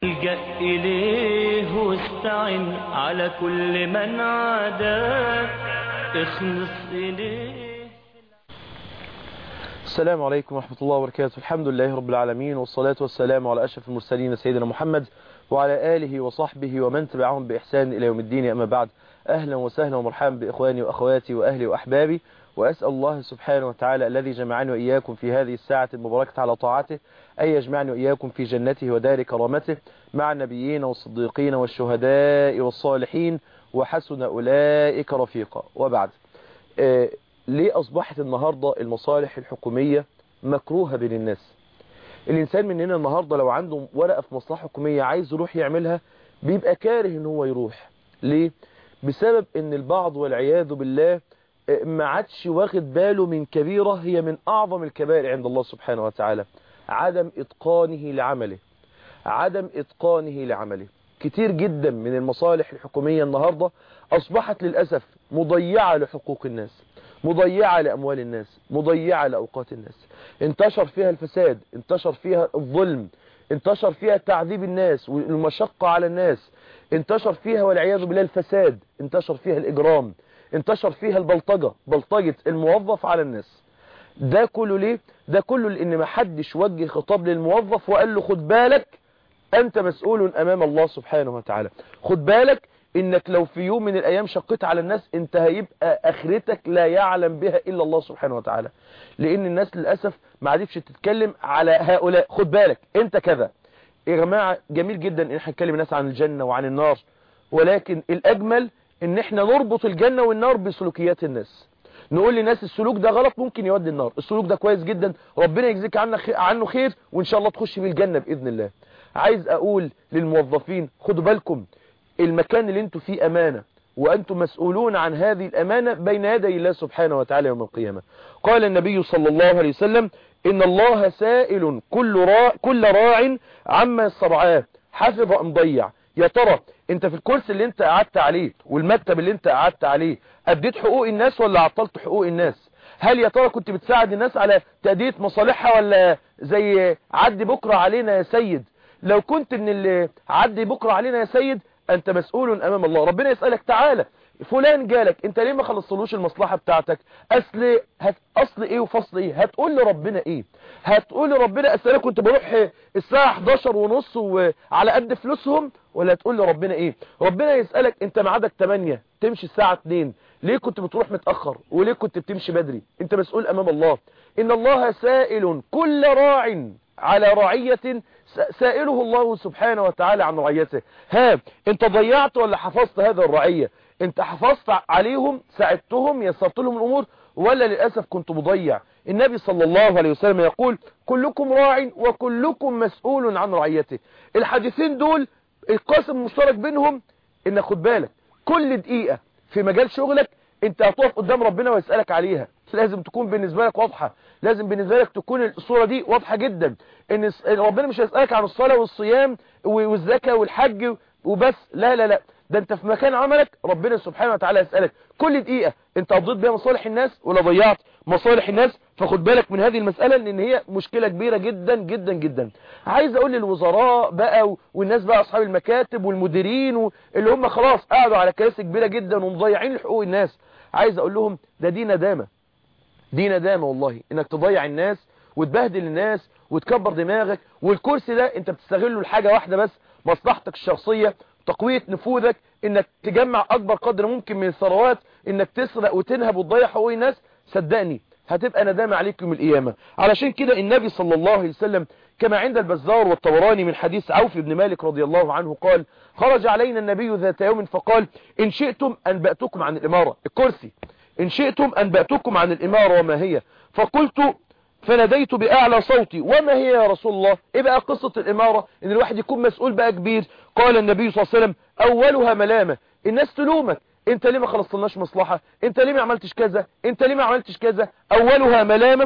الجأ إليه واستعن على كل من عاداك اخلص إليه السلام عليكم ورحمة الله وبركاته الحمد لله رب العالمين والصلاة والسلام على أشرف المرسلين سيدنا محمد وعلى آله وصحبه ومن تبعهم بإحسان إلى يوم الدين أما بعد أهلا وسهلا ومرحبا بإخواني وأخواتي وأهلي وأحبابي وأسأل الله سبحانه وتعالى الذي جمعني وإياكم في هذه الساعة المباركة على طاعته أن يجمعني وإياكم في جنته ودار كرامته مع النبيين والصديقين والشهداء والصالحين وحسن أولئك رفيقا وبعد آه ليه أصبحت النهاردة المصالح الحكومية مكروهة بين الناس الإنسان مننا النهاردة لو عنده ورقة في مصلحة حكومية عايز يروح يعملها بيبقى كاره ان هو يروح ليه بسبب ان البعض والعياذ بالله ما عادش واخد باله من كبيرة هي من أعظم الكبائر عند الله سبحانه وتعالى عدم إتقانه لعمله عدم إتقانه لعمله كتير جدا من المصالح الحكومية النهاردة أصبحت للأسف مضيعة لحقوق الناس مضيعة لأموال الناس مضيعة لأوقات الناس انتشر فيها الفساد انتشر فيها الظلم انتشر فيها تعذيب الناس والمشقة على الناس انتشر فيها والعياذ بالله الفساد انتشر فيها الإجرام انتشر فيها البلطجة بلطجة الموظف على الناس ده كله ليه ده كله لان ما حدش وجه خطاب للموظف وقال له خد بالك انت مسؤول امام الله سبحانه وتعالى خد بالك انك لو في يوم من الايام شقيت على الناس انت هيبقى اخرتك لا يعلم بها الا الله سبحانه وتعالى لان الناس للاسف ما عادتش تتكلم على هؤلاء خد بالك انت كذا يا جماعه جميل جدا ان احنا نتكلم الناس عن الجنه وعن النار ولكن الاجمل ان احنا نربط الجنة والنار بسلوكيات الناس نقول للناس السلوك ده غلط ممكن يودي النار السلوك ده كويس جدا ربنا يجزيك عنه خير وان شاء الله تخش بيه الجنة باذن الله عايز اقول للموظفين خدوا بالكم المكان اللي انتوا فيه امانة وانتم مسؤولون عن هذه الامانة بين يدي الله سبحانه وتعالى يوم القيامة قال النبي صلى الله عليه وسلم ان الله سائل كل راع, كل راع عما يسترعاه حفظ ام ضيع يا ترى انت في الكرسي اللي انت قعدت عليه والمكتب اللي انت قعدت عليه اديت حقوق الناس ولا عطلت حقوق الناس هل يا ترى كنت بتساعد الناس على تأدية مصالحها ولا زي عدي بكرة علينا يا سيد لو كنت من اللي عدي بكرة علينا يا سيد انت مسؤول امام الله ربنا يسألك تعالى فلان جالك انت ليه ما خلصتلوش المصلحة بتاعتك اصل هت... اصل ايه وفصل ايه هتقول لربنا ايه هتقول لربنا اصل انا كنت بروح الساعة 11 ونص وعلى قد فلوسهم ولا تقول لربنا ايه ربنا يسألك انت ميعادك 8 تمشي الساعة 2 ليه كنت بتروح متأخر وليه كنت بتمشي بدري انت مسؤول امام الله ان الله سائل كل راع على رعية سائله الله سبحانه وتعالى عن رعيته ها انت ضيعت ولا حفظت هذا الرعية انت حفظت عليهم ساعدتهم يسرت لهم الامور ولا للأسف كنت مضيع النبي صلى الله عليه وسلم يقول كلكم راع وكلكم مسؤول عن رعيته الحديثين دول القاسم المشترك بينهم ان خد بالك كل دقيقة في مجال شغلك انت هتقف قدام ربنا ويسألك عليها لازم تكون بالنسبة لك واضحة لازم بالنسبة لك تكون الصورة دي واضحة جدا ان ربنا مش هيسألك عن الصلاة والصيام والزكاة والحج وبس لا لا لا ده انت في مكان عملك ربنا سبحانه وتعالى يسألك كل دقيقة انت قضيت بيها مصالح الناس ولا ضيعت مصالح الناس فخد بالك من هذه المسألة لان هي مشكلة كبيرة جدا جدا جدا عايز اقول للوزراء بقى والناس بقى اصحاب المكاتب والمديرين اللي هم خلاص قاعدوا على كراسي كبيرة جدا ومضيعين حقوق الناس عايز اقول لهم ده دي ندامة دي ندامة والله انك تضيع الناس وتبهدل الناس وتكبر دماغك والكرسي ده انت بتستغله لحاجة واحدة بس مصلحتك الشخصية تقوية نفوذك انك تجمع اكبر قدر ممكن من الثروات انك تسرق وتنهب وتضيع حقوق الناس صدقني هتبقى ندامة عليك يوم القيامة علشان كده النبي صلى الله عليه وسلم كما عند البزار والطبراني من حديث عوف بن مالك رضي الله عنه قال خرج علينا النبي ذات يوم فقال إن شئتم أنبأتكم عن الإمارة الكرسي إن شئتم أنبأتكم عن الإمارة وما هي فقلت فناديت بأعلى صوتي وما هي يا رسول الله إيه بقى قصة الإمارة إن الواحد يكون مسؤول بقى كبير قال النبي صلى الله عليه وسلم أولها ملامة الناس تلومك انت ليه ما خلصتلناش مصلحة انت ليه ما عملتش كذا انت ليه ما عملتش كذا اولها ملامة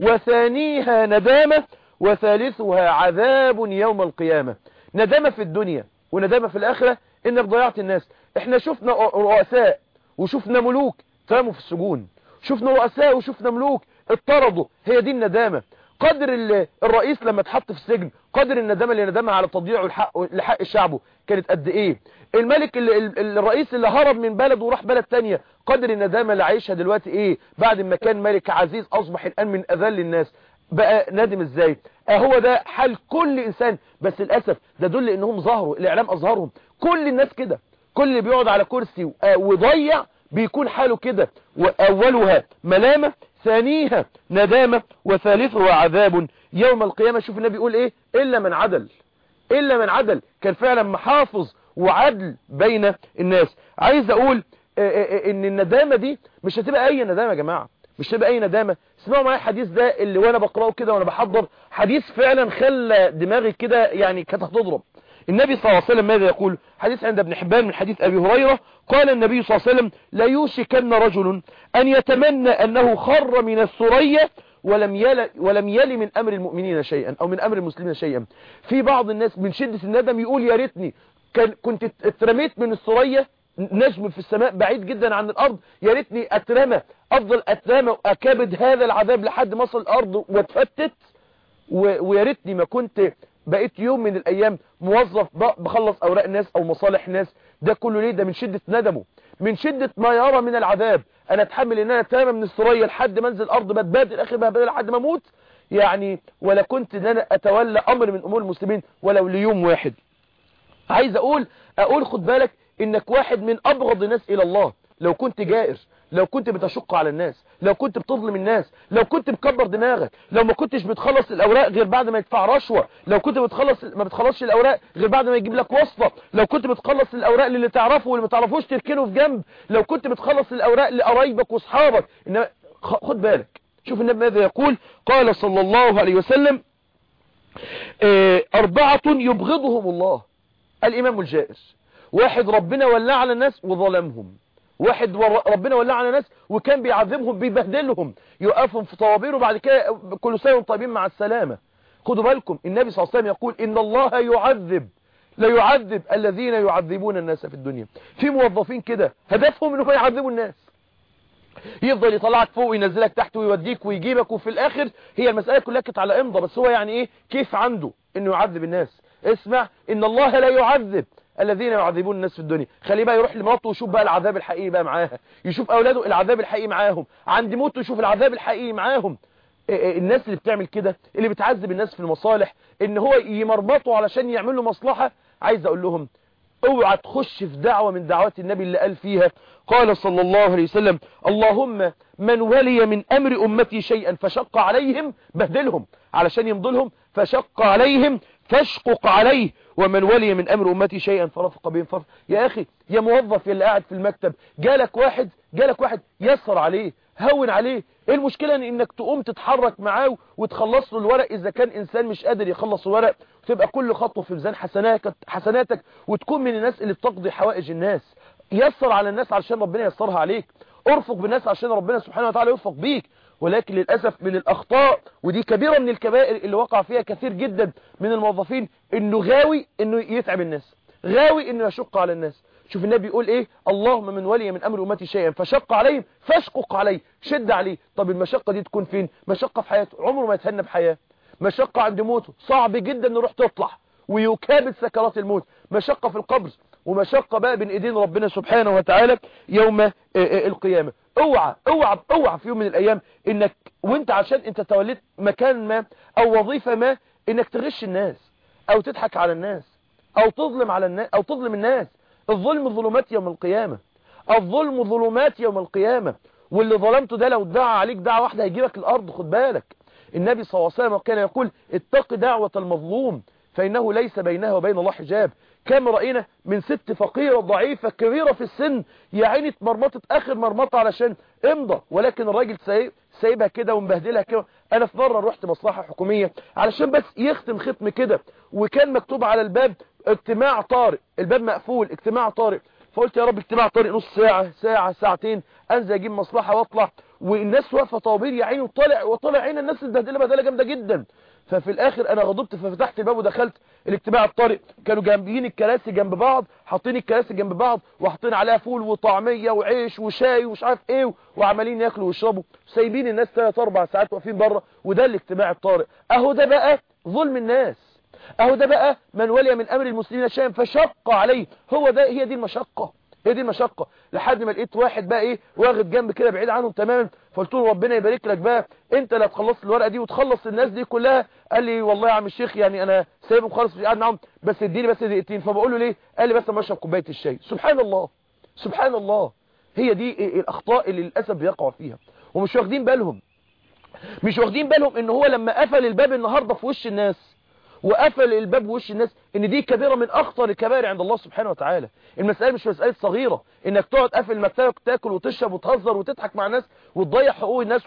وثانيها ندامة وثالثها عذاب يوم القيامة ندامة في الدنيا وندامة في الاخرة انك ضيعت الناس احنا شفنا رؤساء وشفنا ملوك ترموا في السجون شفنا رؤساء وشفنا ملوك اطردوا هي دي الندامة قدر ال- الرئيس لما اتحط في السجن قدر الندامه اللي ندمها على تضييعه لحق لحق شعبه كانت قد ايه الملك اللي ال- الرئيس اللي هرب من بلد وراح بلد تانية قدر الندامه اللي عايشها دلوقتي ايه بعد ما كان ملك عزيز اصبح الان من اذل الناس بقى نادم ازاي اهو ده حال كل انسان بس للاسف ده دول انهم ظهروا الاعلام اظهرهم كل الناس كده كل اللي بيقعد على كرسي و- آه وضيع بيكون حاله كده واولها ملامه ثانيها ندامه وثالثها عذاب يوم القيامه شوف النبي يقول ايه الا من عدل الا من عدل كان فعلا محافظ وعدل بين الناس عايز اقول آه، آه، آه، ان الندامه دي مش هتبقى اي ندامه يا جماعه مش هتبقى اي ندامه اسمعوا معايا الحديث ده اللي وانا بقراه كده وانا بحضر حديث فعلا خلى دماغي كده يعني كانت هتضرب النبي صلى الله عليه وسلم ماذا يقول حديث عند ابن حبان من حديث ابي هريره قال النبي صلى الله عليه وسلم لا يوشكن رجل ان يتمنى انه خر من الثريا ولم يل ولم يل من امر المؤمنين شيئا او من امر المسلمين شيئا في بعض الناس من شده الندم يقول يا ريتني كان كنت اترميت من الثريا نجم في السماء بعيد جدا عن الارض يا ريتني اترمى افضل اترمى واكابد هذا العذاب لحد ما اصل الارض واتفتت و- ويا ريتني ما كنت بقيت يوم من الايام موظف ب- بخلص اوراق ناس او مصالح ناس ده كله ليه ده من شدة ندمه من شدة ما يرى من العذاب انا اتحمل ان انا اترمى من الثريا لحد ما انزل الارض بتبادل اخر بهبل لحد ما اموت يعني ولا كنت ان انا اتولى امر من امور المسلمين ولو ليوم واحد عايز اقول اقول خد بالك انك واحد من ابغض الناس الى الله لو كنت جائر لو كنت بتشق على الناس لو كنت بتظلم الناس لو كنت مكبر دماغك لو ما كنتش بتخلص الاوراق غير بعد ما يدفع رشوه لو كنت بتخلص ما بتخلصش الاوراق غير بعد ما يجيب لك واسطه لو كنت بتخلص الاوراق اللي تعرفه واللي ما تعرفوش تركنه في جنب لو كنت بتخلص الاوراق لقرايبك واصحابك انما خ- خد بالك شوف النبي ماذا يقول قال صلى الله عليه وسلم آه، أربعة يبغضهم الله الإمام الجائر واحد ربنا ولى على الناس وظلمهم واحد ور- ربنا ولى على الناس وكان بيعذبهم بيبهدلهم يوقفهم في طوابير وبعد كده كل سنة وانتم طيبين مع السلامة خدوا بالكم النبي صلى الله عليه وسلم يقول إن الله يعذب لا يعذب الذين يعذبون الناس في الدنيا في موظفين كده هدفهم انهم يعذبوا الناس يفضل يطلعك فوق وينزلك تحت ويوديك ويجيبك وفي الاخر هي المسألة كلها كانت على امضى بس هو يعني ايه كيف عنده انه يعذب الناس اسمع ان الله لا يعذب الذين يعذبون الناس في الدنيا خليه بقى يروح لمراته ويشوف بقى العذاب الحقيقي بقى معاها يشوف اولاده العذاب الحقيقي معاهم عند موته يشوف العذاب الحقيقي معاهم إيه إيه الناس اللي بتعمل كده اللي بتعذب الناس في المصالح ان هو يمرمطوا علشان يعمل له مصلحة عايز اقول لهم اوعى تخش في دعوة من دعوات النبي اللي قال فيها قال صلى الله عليه وسلم اللهم من ولي من امر امتي شيئا فشق عليهم بهدلهم علشان يمضلهم فشق عليهم فاشقق عليه ومن ولي من امر امتي شيئا فرفق بهم فرق يا اخي يا موظف يا اللي قاعد في المكتب جالك واحد جالك واحد يسر عليه هون عليه ايه المشكلة ان انك تقوم تتحرك معاه وتخلص له الورق اذا كان انسان مش قادر يخلص الورق وتبقى كل خطوة في ميزان حسناتك حسناتك وتكون من الناس اللي بتقضي حوائج الناس يسر على الناس علشان ربنا يسرها عليك ارفق بالناس عشان ربنا سبحانه وتعالى يرفق بيك ولكن للأسف من الأخطاء ودي كبيرة من الكبائر اللي وقع فيها كثير جدا من الموظفين انه غاوي انه يتعب الناس غاوي انه يشق على الناس شوف النبي يقول ايه اللهم من ولي من امر امتي شيئا فشق عليهم فاشقق عليه شد عليه طب المشقة دي تكون فين مشقة في حياته عمره ما يتهنى بحياة مشقة عند موته صعب جدا انه يروح تطلع ويكابد سكرات الموت مشقة في القبر ومشقة بقى بين ايدين ربنا سبحانه وتعالى يوم آه، آه، القيامة اوعى اوعى اوعى في يوم من الايام انك وانت عشان انت توليت مكان ما او وظيفة ما انك تغش الناس او تضحك على الناس او تظلم على الناس او تظلم الناس الظلم ظلمات يوم القيامة الظلم ظلمات يوم القيامة واللي ظلمته ده لو دعا عليك دعوة واحدة هيجيبك الارض خد بالك النبي صلى الله عليه وسلم كان يقول اتق دعوة المظلوم فإنه ليس بينها وبين الله حجاب كم رأينا من ست فقيرة ضعيفة كبيرة في السن يا عيني اتمرمطت آخر مرمطة علشان امضى ولكن الراجل سايب سايبها كده ومبهدلها كده انا في مرة رحت مصلحة حكومية علشان بس يختم ختم كده وكان مكتوب على الباب اجتماع طارئ الباب مقفول اجتماع طارئ فقلت يا رب اجتماع طارئ نص ساعة ساعة ساعتين انزل اجيب مصلحة واطلع والناس واقفة طوابير يا عيني وطالع وطالع عين الناس البهدله بهدله جامده جدا ففي الاخر انا غضبت ففتحت الباب ودخلت الاجتماع الطارئ كانوا جنبين الكراسي جنب بعض حاطين الكراسي جنب بعض وحاطين عليها فول وطعميه وعيش وشاي ومش عارف ايه وعمالين ياكلوا ويشربوا سايبين الناس 3 4 ساعات واقفين بره وده الاجتماع الطارئ اهو ده بقى ظلم الناس اهو ده بقى من ولي من امر المسلمين شيئا فشق عليه هو ده هي دي المشقه هي دي المشقة لحد ما لقيت واحد بقى ايه واخد جنب كده بعيد عنهم تماما فقلت له ربنا يبارك لك بقى انت اللي هتخلص الورقه دي وتخلص الناس دي كلها قال لي والله يا عم الشيخ يعني انا سايبهم خالص مش قاعد معاهم بس اديني بس دقيقتين فبقول له ليه قال لي بس اما اشرب كوبايه الشاي سبحان الله سبحان الله هي دي الاخطاء اللي للاسف بيقعوا فيها ومش واخدين بالهم مش واخدين بالهم ان هو لما قفل الباب النهارده في وش الناس وقفل الباب وش الناس ان دي كبيرة من اخطر الكبائر عند الله سبحانه وتعالى المسألة مش مسألة صغيرة انك تقعد قافل مكتبك تاكل وتشرب وتهزر وتضحك مع الناس وتضيع حقوق الناس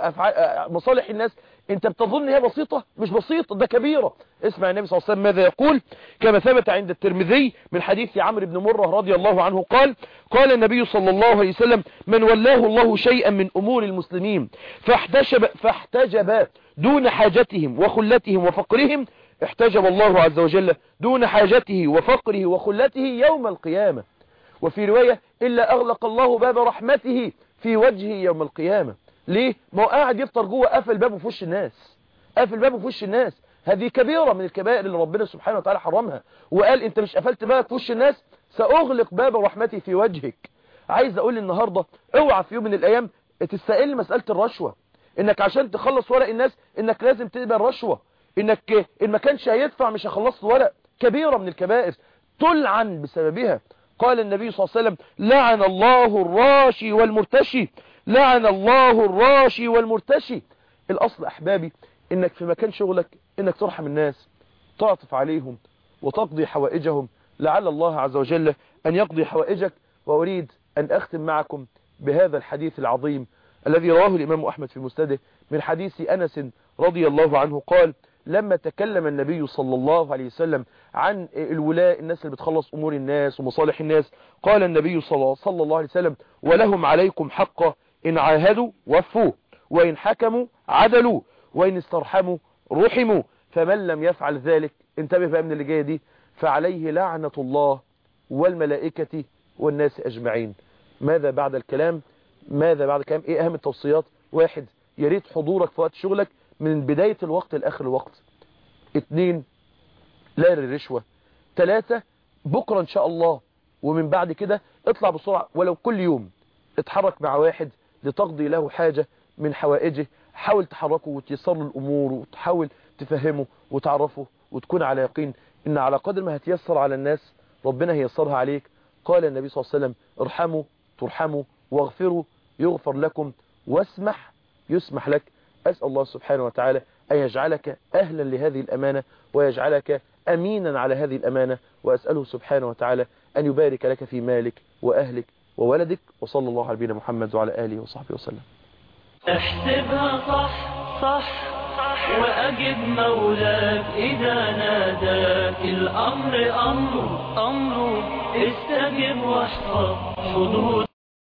ومصالح الناس انت بتظن هي بسيطة مش بسيطة ده كبيرة اسمع النبي صلى الله عليه وسلم ماذا يقول كما ثبت عند الترمذي من حديث عمرو بن مرة رضي الله عنه قال قال النبي صلى الله عليه وسلم من ولاه الله شيئا من امور المسلمين فاحتجب, فاحتجب دون حاجتهم وخلتهم وفقرهم احتجب الله عز وجل دون حاجته وفقره وخلته يوم القيامة وفي رواية إلا أغلق الله باب رحمته في وجهه يوم القيامة ليه؟ ما هو قاعد يفطر جوه قفل بابه في وش الناس قفل بابه في وش الناس هذه كبيرة من الكبائر اللي ربنا سبحانه وتعالى حرمها وقال انت مش قفلت بابك في وش الناس سأغلق باب رحمتي في وجهك عايز اقول النهاردة اوعى في يوم من الايام تستقل مسألة الرشوة انك عشان تخلص ورق الناس انك لازم تقبل رشوة انك ان ما كانش هيدفع مش هخلص ورق كبيرة من الكبائر تلعن بسببها قال النبي صلى الله عليه وسلم لعن الله الراشي والمرتشي لعن الله الراشي والمرتشي الاصل احبابي انك في مكان شغلك انك ترحم الناس تعطف عليهم وتقضي حوائجهم لعل الله عز وجل ان يقضي حوائجك واريد ان اختم معكم بهذا الحديث العظيم الذي رواه الامام احمد في مسنده من حديث انس رضي الله عنه قال لما تكلم النبي صلى الله عليه وسلم عن الولاء الناس اللي بتخلص أمور الناس ومصالح الناس قال النبي صلى الله عليه وسلم ولهم عليكم حق إن عاهدوا وفوا وإن حكموا عدلوا وإن استرحموا رحموا فمن لم يفعل ذلك انتبه بقى من اللي جايه دي فعليه لعنة الله والملائكة والناس أجمعين ماذا بعد الكلام ماذا بعد الكلام ايه اهم التوصيات واحد يريد حضورك في وقت شغلك من بداية الوقت لآخر الوقت اتنين لا الرشوة تلاتة بكرة ان شاء الله ومن بعد كده اطلع بسرعة ولو كل يوم اتحرك مع واحد لتقضي له حاجة من حوائجه حاول تحركه وتيسر له الامور وتحاول تفهمه وتعرفه وتكون على يقين ان على قدر ما هتيسر على الناس ربنا هيسرها عليك قال النبي صلى الله عليه وسلم ارحموا ترحموا واغفروا يغفر لكم واسمح يسمح لك أسأل الله سبحانه وتعالى أن يجعلك أهلا لهذه الأمانة ويجعلك أمينا على هذه الأمانة وأسأله سبحانه وتعالى أن يبارك لك في مالك وأهلك وولدك وصلى الله على نبينا محمد وعلى آله وصحبه وسلم احسبها صح صح وأجب مولاك إذا ناداك الأمر أمر أمر استجب واحفظ حدود